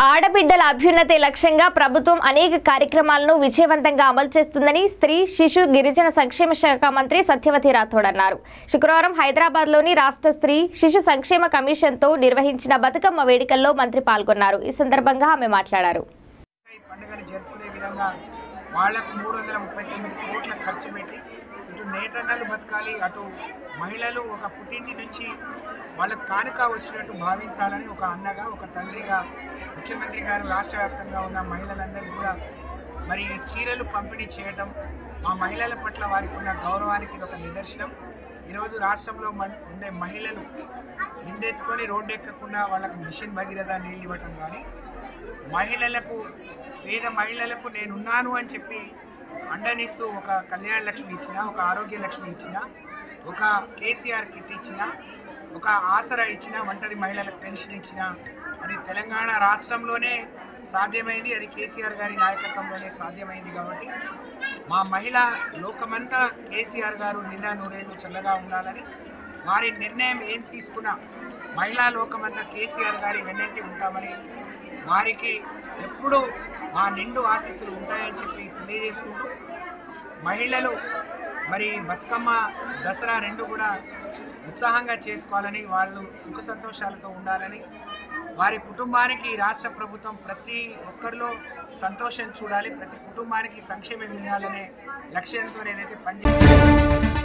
ఆడబిడ్డల అభ్యున్నతే లక్ష్యంగా ప్రభుత్వం అనేక కార్యక్రమాలను విజయవంతంగా అమలు చేస్తుందని స్త్రీ శిశు గిరిజన సంక్షేమ శాఖ మంత్రి సత్యవతి రాథోడ్ అన్నారు శుక్రవారం హైదరాబాద్లోని రాష్ట్ర స్త్రీ శిశు సంక్షేమ కమిషన్తో నిర్వహించిన బతుకమ్మ వేడుకల్లో మంత్రి పాల్గొన్నారు ఈ సందర్భంగా ఆమె మాట్లాడారు ఈ పండుగను జరుపుకునే విధంగా వాళ్లకు మూడు వందల ముప్పై తొమ్మిది కోట్ల ఖర్చు పెట్టి ఇటు నేతన్నలు బతకాలి అటు మహిళలు ఒక పుట్టింటి నుంచి వాళ్ళకు కానుక వచ్చినట్టు భావించాలని ఒక అన్నగా ఒక తండ్రిగా ముఖ్యమంత్రి గారు రాష్ట్ర వ్యాప్తంగా ఉన్న మహిళలందరికీ కూడా మరి ఈ చీరలు పంపిణీ చేయటం మా మహిళల పట్ల వారికి ఉన్న గౌరవానికి ఇది ఒక నిదర్శనం ఈరోజు రాష్ట్రంలో మన- ఉండే మహిళలు నిందెత్తుకొని రోడ్డు ఎక్కకుండా వాళ్ళకు మిషన్ భగీరథ నీళ్ళు ఇవ్వటం కానీ మహిళలకు పేద మహిళలకు నేనున్నాను అని చెప్పి అండనిస్తూ ఒక కళ్యాణ లక్ష్మి ఇచ్చిన ఒక ఆరోగ్య లక్ష్మి ఇచ్చిన ఒక కేసీఆర్ కిట్ ఇచ్చిన ఒక ఆసరా ఇచ్చిన ఒంటరి మహిళలకు పెన్షన్ ఇచ్చిన అది తెలంగాణ రాష్ట్రంలోనే సాధ్యమైంది అది కేసీఆర్ గారి నాయకత్వంలోనే సాధ్యమైంది కాబట్టి మా మహిళ లోకమంతా కేసీఆర్ గారు నిండా నూరేళ్ళు చల్లగా ఉండాలని వారి నిర్ణయం ఏం తీసుకున్నా మహిళా లోకమంతా కేసీఆర్ గారి వెన్నంటి ఉంటామని వారికి ఎప్పుడూ మా నిండు ఆశీస్సులు ఉంటాయని చెప్పి తెలియజేసుకుంటూ మహిళలు మరి బతుకమ్మ దసరా రెండు కూడా ఉత్సాహంగా చేసుకోవాలని వాళ్ళు సుఖ సంతోషాలతో ఉండాలని వారి కుటుంబానికి ఈ రాష్ట్ర ప్రభుత్వం ప్రతి ఒక్కరిలో సంతోషం చూడాలి ప్రతి కుటుంబానికి సంక్షేమం ఇవ్వాలనే లక్ష్యంతో ఏదైతే పనిచేస్తుంది